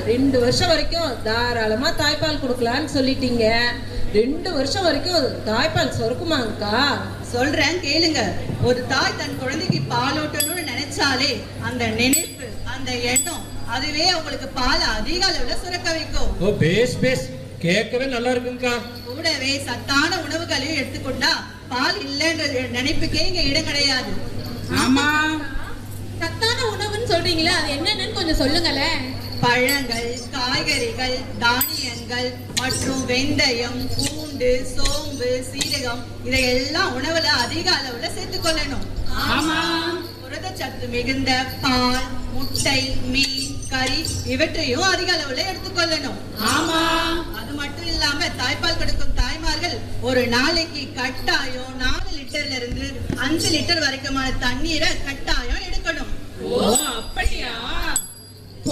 ரெண்டு வருஷம் வரைக்கும் தாராளமா தாய்ப்பால் கொடுக்கலான்னு சொல்லிட்டீங்க ரெண்டு வருஷம் வரைக்கும் தாய்ப்பால் சொருக்குமாங்கக்கா சொல்றேன் கேளுங்க ஒரு தாய் தன் குழந்தைக்கு பாலூட்டணும்னு நினைச்சாலே அந்த நினைப்பு அந்த எண்ணம் அதுவே அவங்களுக்கு பால் அதிக அளவுல சுரக்க வைக்கும் ஓ பேஸ் பேஸ் கேட்கவே நல்லா இருக்குங்கக்கா கூடவே சத்தான உணவுகளையும் எடுத்துக்கொண்டா பால் இல்லைன்ற நினைப்புக்கே இங்க இடம் கிடையாது ஆமா சத்தான உணவுன்னு சொல்றீங்களே அது என்னென்னு கொஞ்சம் சொல்லுங்களேன் பழங்கள் காய்கறிகள் தானியங்கள் மற்றும் வெந்தயம் பூண்டு சோம்பு சீரகம் இதையெல்லாம் உணவுல அதிக அளவுல சேர்த்துக்கொள்ளணும் ஆமா புரதச்சத்து மிகுந்த பால் முட்டை மீன் கறி இவற்றையும் அதிக அளவுல எடுத்துக்கொள்ளணும் ஆமா அது மட்டும் இல்லாம தாய்ப்பால் கொடுக்கும் தாய்மார்கள் ஒரு நாளைக்கு கட்டாயம் நாலு லிட்டர்ல இருந்து அஞ்சு லிட்டர் வரைக்குமான தண்ணீரை கட்டாயம் எடுக்கணும் ஓ அப்படியா